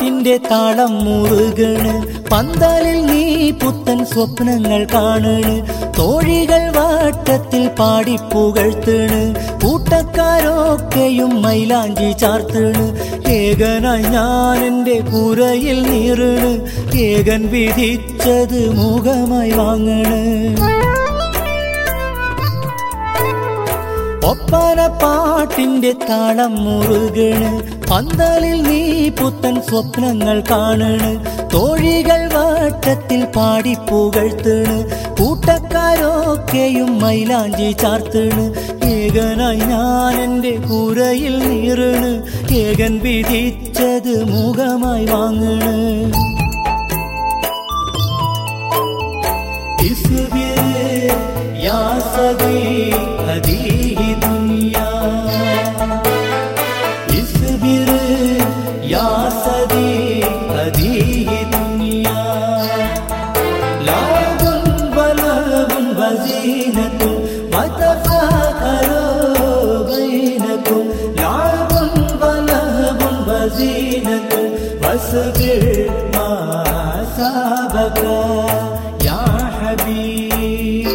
പാട്ടിന്റെ താളം മുറുകണ് പന്തലിൽ നീ പുത്തൻ സ്വപ്നങ്ങൾ കാണണ് തോഴികൾ വാട്ടത്തിൽ പാടിപ്പുകഴ്ത്തണ് കൂട്ടക്കാരൊക്കെയും മൈലാഞ്ചി ചാർത്തണ് ഏകനായി ഞാൻ എൻ്റെ കൂരയിൽ നീറണ് ഏകൻ വിധിച്ചത് മുഖമായി വാങ്ങണ് ഒപ്പന പാട്ടിന്റെ താളം മുറുകണ് പന്തലിൽ നീ പുത്തൻ സ്വപ്നങ്ങൾ കാണണ് തോഴികൾ വട്ടത്തിൽ പാടിപ്പുകഴ്ത്തണ് കൂട്ടക്കാരൊക്കെയും മൈലാഞ്ചി ചാർത്തണ് ഏകനായി ഞാൻ എൻ്റെ കൂരയിൽ നീറണ് ഏകൻ വിധിച്ചത് മുഖമായി വാങ്ങണ് اصبر يا صديق هذه دنيا اصبر يا صديق هذه دنيا لعب ولهو وزينة وتفاخروا بينكم لعب ولهو وزينة واصبر ما أصابك يا حبيب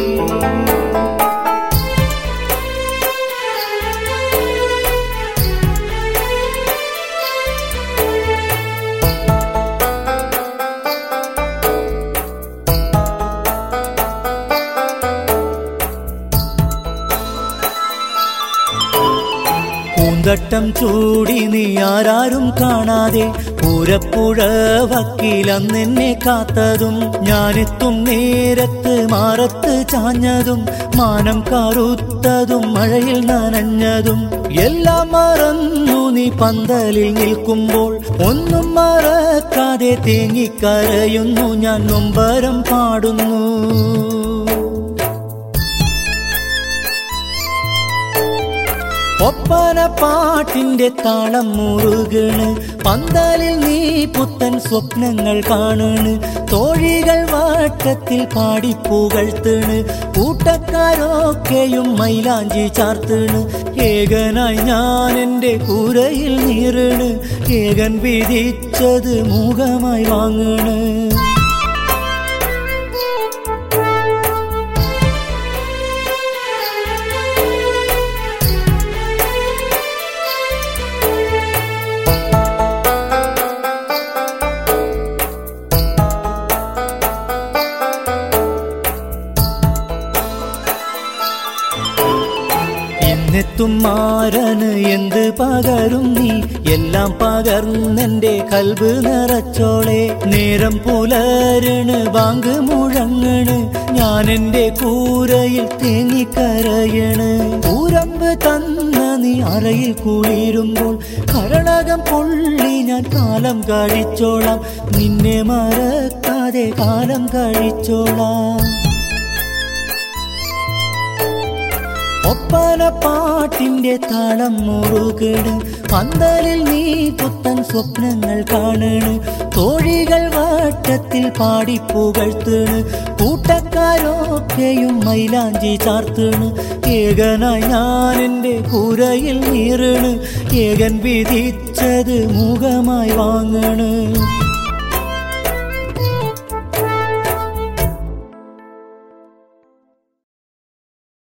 പൂന്തട്ടം ചൂടി നീ ആരാരും കാണാതെ പൂരപ്പുഴ വക്കീലന്നെന്നെ കാത്തതും ഞാനെത്തും നേരത്ത് മാറത്ത് ചാഞ്ഞതും മാനം കറുത്തതും മഴയിൽ നനഞ്ഞതും എല്ലാം മറന്നു നീ പന്തലിൽ നിൽക്കുമ്പോൾ ഒന്നും മറക്കാതെ തേങ്ങിക്കരയുന്നു ഞാൻ നൊമ്പരം പാടുന്നു ഒപ്പന പാട്ടിന്റെ താളം മുറുകണ് പന്തലിൽ നീ പുത്തൻ സ്വപ്നങ്ങൾ കാണണ് തോഴികൾ വട്ടത്തിൽ പാടിപ്പുകഴ്ത്തണ് കൂട്ടക്കാരൊക്കെയും മൈലാഞ്ചി ചാർത്തണ് ഏകനായി ഞാൻ എൻ്റെ കൂരയിൽ നീറണ് ഏകൻ വിധിച്ചത് മുഖമായി വാങ്ങണ് എന്നെത്തും മാരന് എന്ത് പകരും നീ എല്ലാം പകർന്നെന്റെ കൽബ് നിറച്ചോളെ നേരം പുലരണ് ബാങ്ക് മുഴങ്ങണ് ഞാൻ എന്റെ കൂരയിൽ തേങ്ങിക്കരയണ് കൂരമ്പ് തന്ന നീ അറയിൽ കുളിരുമ്പോൾ കരണകം പൊള്ളി ഞാൻ കാലം കഴിച്ചോളാം നിന്നെ മറക്കാതെ കാലം കഴിച്ചോളാം ഒപ്പന പാട്ടിന്റെ താളം മുറുകണ് പന്തലിൽ നീ പുത്തൻ സ്വപ്നങ്ങൾ കാണണ് തോഴികൾ വട്ടത്തിൽ പാടിപ്പുകഴ്ത്തണ് കൂട്ടക്കാരൊക്കെയും മൈലാഞ്ചി ചാർത്തണ് ഏകനായി ഞാൻ എൻ്റെ കൂരയിൽ നീറണ് ഏകൻ വിധിച്ചത് മുഖമായി വാങ്ങണ്